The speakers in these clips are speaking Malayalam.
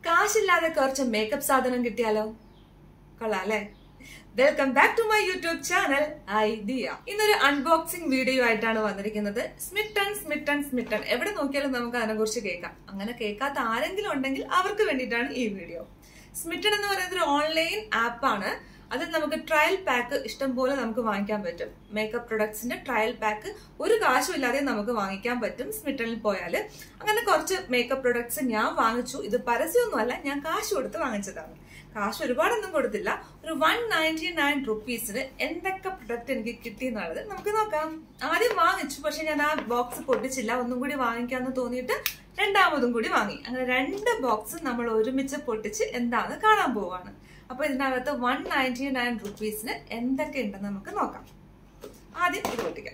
കാശില്ലാതെ കുറച്ച് മേക്കപ്പ് സാധനം കിട്ടിയാലോ കൊള്ളാം അല്ലേ welcome back to my YouTube channel idea ഇന്നൊരു അൺബോക്സിംഗ് വീഡിയോ ആയിട്ടാണ് വന്നിരിക്കുന്നത് സ്മിട്ടൺ സ്മിട്ടൺ സ്മിട്ടൺ എവിടെ നോക്കിയാലും നമുക്ക് അതിനെ കുറിച്ച് കേൾക്കാം അങ്ങനെ കേൾക്കാത്ത ആരെങ്കിലും ഉണ്ടെങ്കിൽ അവർക്ക് വേണ്ടിയിട്ടാണ് ഈ വീഡിയോ സ്മിട്ടൺ എന്ന് പറയുന്നത് ഒരു ഓൺലൈൻ ആപ്പാണ് അതിൽ നമുക്ക് ട്രയൽ പാക്ക് ഇഷ്ടം പോലെ നമുക്ക് വാങ്ങിക്കാൻ പറ്റും മേക്കപ്പ് പ്രൊഡക്ട്സിന്റെ ട്രയൽ പാക്ക് ഒരു കാശും ഇല്ലാതെ നമുക്ക് വാങ്ങിക്കാൻ പറ്റും സ്മിട്ടണിൽ പോയാൽ അങ്ങനെ കുറച്ച് മേക്കപ്പ് പ്രൊഡക്ട്സ് ഞാൻ വാങ്ങിച്ചു ഇത് പരസ്യമൊന്നുമല്ല ഞാൻ കാശ് കൊടുത്ത് വാങ്ങിച്ചതാണ് കാശ് ഒരുപാടൊന്നും കൊടുത്തില്ല ഒരു വൺ നയൻറ്റി നയൻ റുപ്പീസിന് എന്തൊക്കെ പ്രൊഡക്റ്റ് എനിക്ക് കിട്ടി എന്നുള്ളത് നമുക്ക് നോക്കാം ആദ്യം വാങ്ങിച്ചു പക്ഷെ ഞാൻ ആ ബോക്സ് പൊട്ടിച്ചില്ല ഒന്നും കൂടി വാങ്ങിക്കാന്ന് തോന്നിയിട്ട് രണ്ടാമതും കൂടി വാങ്ങി അങ്ങനെ രണ്ട് ബോക്സ് നമ്മൾ ഒരുമിച്ച് പൊട്ടിച്ച് എന്താന്ന് കാണാൻ പോവാണ് അപ്പൊ ഇതിനകത്ത് വൺ നയൻറ്റി നയൻ റുപ്പീസിന് എന്തൊക്കെ ഉണ്ടെന്ന് നമുക്ക് നോക്കാം ആദ്യം ഇത് പൊട്ടിക്കാം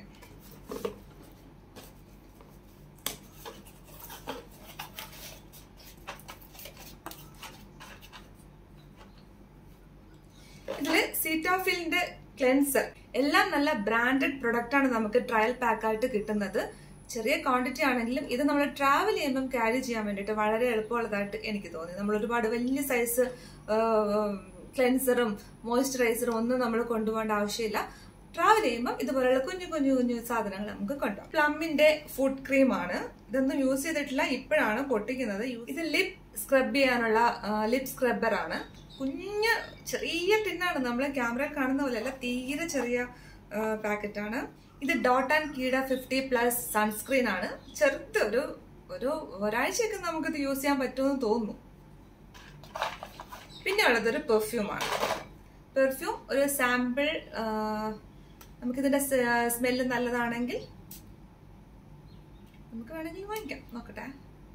ഇതില് സീറ്റാഫിലിന്റെ ക്ലെൻസർ എല്ലാം നല്ല ബ്രാൻഡഡ് പ്രൊഡക്റ്റ് ആണ് നമുക്ക് ട്രയൽ പാക്ക് ആയിട്ട് കിട്ടുന്നത് ചെറിയ ക്വാണ്ടിറ്റി ആണെങ്കിലും ഇത് നമ്മൾ ട്രാവൽ ചെയ്യുമ്പം ക്യാരി ചെയ്യാൻ വേണ്ടിയിട്ട് വളരെ എളുപ്പമുള്ളതായിട്ട് എനിക്ക് തോന്നി നമ്മൾ ഒരുപാട് വലിയ സൈസ് ക്ലെൻസറും മോയ്സ്ചറൈസറും ഒന്നും നമ്മൾ കൊണ്ടുപോകേണ്ട ആവശ്യമില്ല ട്രാവൽ ചെയ്യുമ്പോൾ ഇതുപോലെയുള്ള കുഞ്ഞു കുഞ്ഞു കുഞ്ഞു സാധനങ്ങൾ നമുക്ക് കൊണ്ടുപോകാം പ്ലമ്മിന്റെ ഫുഡ് ക്രീം ആണ് ഇതൊന്നും യൂസ് ചെയ്തിട്ടില്ല ഇപ്പോഴാണ് പൊട്ടിക്കുന്നത് ഇത് ലിപ് സ്ക്രബ് ചെയ്യാനുള്ള ലിപ് സ്ക്രബ്ബർ ആണ് കുഞ്ഞ് ചെറിയ ടിന്നാണ് നമ്മൾ ക്യാമറയിൽ കാണുന്ന പോലെയല്ല തീരെ ചെറിയ പാക്കറ്റ് ആണ് ഇത് Dot and Key fifty plus sunscreen ആണ് ചെറുത്ത് ഒരു ഒരു ഒരാഴ്ചയൊക്കെ നമുക്കിത് യൂസ് ചെയ്യാൻ പറ്റുമെന്ന് തോന്നുന്നു പിന്നെ ഉള്ളത് ഒരു പെർഫ്യൂം ആണ് പെർഫ്യൂം ഒരു സാമ്പിൾ നമുക്കിതിന്റെ സ്മെല്ല് നല്ലതാണെങ്കിൽ നമുക്ക് വേണമെങ്കിൽ വാങ്ങിക്കാം നോക്കട്ടെ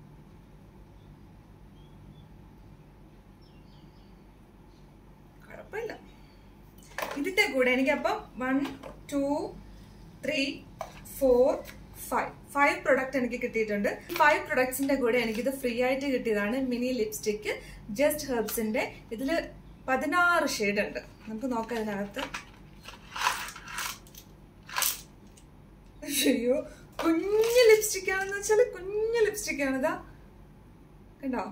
കുഴപ്പമില്ല ഇതിന്റെ കൂടെ എനിക്കപ്പം one two three four five five product എനിക്ക് കിട്ടിയിട്ടുണ്ട് ഫൈവ് പ്രൊഡക്ട്സിന്റെ കൂടെ എനിക്കിത് ഫ്രീ ആയിട്ട് കിട്ടിയതാണ് മിനി ലിപ്സ്റ്റിക്ക് ജസ്റ്റ് ഹെർബ്സിന്റെ ഇതിൽ പതിനാറ് ഷെയ്ഡ് ഉണ്ട് നമുക്ക് നോക്കാം ഇതിനകത്ത് അയ്യോ കുഞ്ഞു ലിപ്സ്റ്റിക് ആണെന്ന് വെച്ചാൽ കുഞ്ഞു ലിപ്സ്റ്റിക് ആണിതാ കണ്ടോ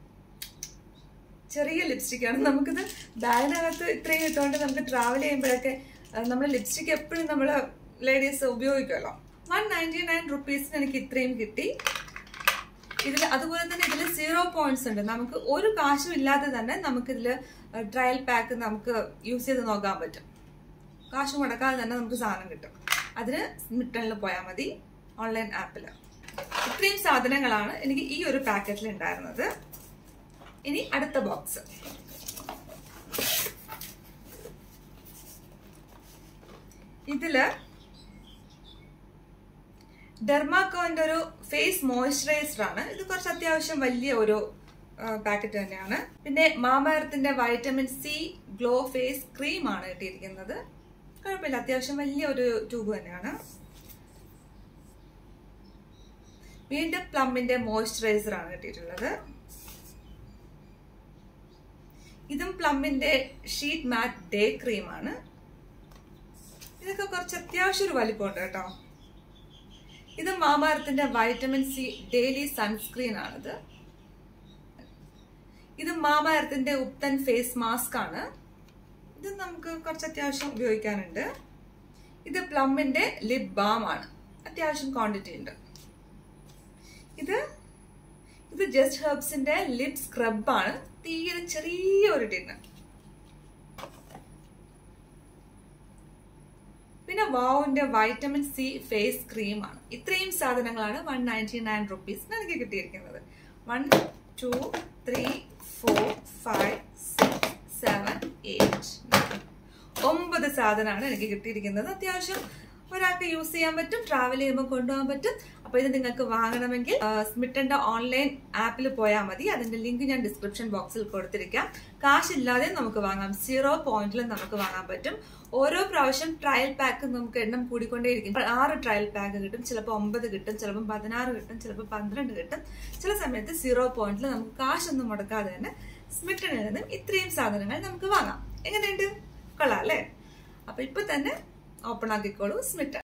ചെറിയ ലിപ്സ്റ്റിക് ആണ് നമുക്കിത് ബാഗിനകത്ത് ഇത്രയും ഇട്ടുകൊണ്ട് നമുക്ക് ട്രാവൽ ചെയ്യുമ്പോഴൊക്കെ നമ്മൾ ലിപ്സ്റ്റിക് എപ്പോഴും നമ്മൾ ലേഡീസ് ഉപയോഗിക്കുമല്ലോ വൺ നയൻറ്റി നയൻ റുപ്പീസിന് എനിക്ക് ഇത്രയും കിട്ടി ഇതിൽ അതുപോലെ തന്നെ ഇതിൽ സീറോ പോയിന്റ്സ് ഉണ്ട് നമുക്ക് ഒരു കാശും ഇല്ലാതെ തന്നെ നമുക്കിതിൽ ട്രയൽ പാക്ക് നമുക്ക് യൂസ് ചെയ്ത് നോക്കാൻ പറ്റും കാശ് മുടക്കാതെ തന്നെ നമുക്ക് സാധനം കിട്ടും അതിന് മിട്ടണിൽ പോയാൽ മതി ഓൺലൈൻ ആപ്പിൽ ഇത്രയും സാധനങ്ങളാണ് എനിക്ക് ഈ ഒരു പാക്കറ്റിൽ ഉണ്ടായിരുന്നത് ഇനി അടുത്ത ബോക്സ് ഇതില് ഡെർമാക്കോന്റെ ഒരു ഫേസ് മോയ്സ്ചറൈസർ ആണ് ഇത് കുറച്ച് അത്യാവശ്യം വലിയ ഒരു പാക്കറ്റ് തന്നെയാണ് പിന്നെ മാമയത്തിന്റെ vitamin C glow face cream ആണ് കിട്ടിയിരിക്കുന്നത് കുഴപ്പമില്ല അത്യാവശ്യം വലിയ ഒരു ട്യൂബ് തന്നെയാണ് വീണ്ടും പ്ലമ്മിന്റെ മോയ്സ്ചറൈസർ ആണ് കിട്ടിയിട്ടുള്ളത് ഇതും പ്ലമ്മിന്റെ ഷീറ്റ് മാറ്റ് ഡേ ക്രീം ആണ് ഇതൊക്കെ കുറച്ച് അത്യാവശ്യം ഒരു വലിപ്പമുണ്ട് കേട്ടോ ഇത് മാമാരത്തിന്റെ വൈറ്റമിൻ സി ഡെയിലി സൺസ്ക്രീൻ ആണിത് ഇത് മാമാരത്തിന്റെ ഉപ്തൻ ഫേസ് മാസ്ക് ആണ് ഇത് നമുക്ക് കുറച്ച് അത്യാവശ്യം ഉപയോഗിക്കാനുണ്ട് ഇത് പ്ലമ്മിന്റെ ലിപ് ബാം ആണ് അത്യാവശ്യം ക്വാണ്ടിറ്റി ഉണ്ട് ഇത് ഇത് ജസ്റ്റ് ഹെർബ്സിന്റെ ലിപ് സ്ക്രബ് ആണ് തീരെ ചെറിയ ഒരു ടിന്ന് പിന്നെ വാവിന്റെ വൈറ്റമിൻ സി ഫേസ് ക്രീം ആണ് ഇത്രയും സാധനങ്ങളാണ് വൺ നയൻറ്റി നയൻ റുപ്പീസിന് എനിക്ക് കിട്ടിയിരിക്കുന്നത് one two three four five six seven eight ഒമ്പത് സാധനമാണ് എനിക്ക് കിട്ടിയിരിക്കുന്നത് അത്യാവശ്യം ഒരാൾക്ക് യൂസ് ചെയ്യാൻ പറ്റും ട്രാവൽ ചെയ്യുമ്പോൾ കൊണ്ടുപോകാൻ പറ്റും അപ്പൊ ഇത് നിങ്ങൾക്ക് വാങ്ങണമെങ്കിൽ സ്മിറ്റന്റെ ഓൺലൈൻ ആപ്പിൽ പോയാൽ മതി അതിന്റെ ലിങ്ക് ഞാൻ ഡിസ്ക്രിപ്ഷൻ ബോക്സിൽ കൊടുത്തിരിക്കാം കാശില്ലാതെ നമുക്ക് വാങ്ങാം സീറോ പോയിന്റിൽ നമുക്ക് വാങ്ങാൻ പറ്റും ഓരോ പ്രാവശ്യം ട്രയൽ പാക്ക് നമുക്ക് എണ്ണം കൂടിക്കൊണ്ടേയിരിക്കും ആറ് ട്രയൽ പാക്ക് കിട്ടും ചിലപ്പോൾ ഒമ്പത് കിട്ടും ചിലപ്പോൾ പതിനാറ് കിട്ടും ചിലപ്പോൾ പന്ത്രണ്ട് കിട്ടും ചില സമയത്ത് സീറോ പോയിന്റിൽ നമുക്ക് കാശൊന്നും മുടക്കാതെ തന്നെ സ്മിറ്റണിൽ നിന്നും ഇത്രയും സാധനങ്ങൾ നമുക്ക് വാങ്ങാം എങ്ങനെയുണ്ട് കൊള്ളാം അല്ലേ അപ്പൊ ഇപ്പൊ തന്നെ ഓപ്പൺ ആക്കിക്കോളൂ സ്മിറ്റൺ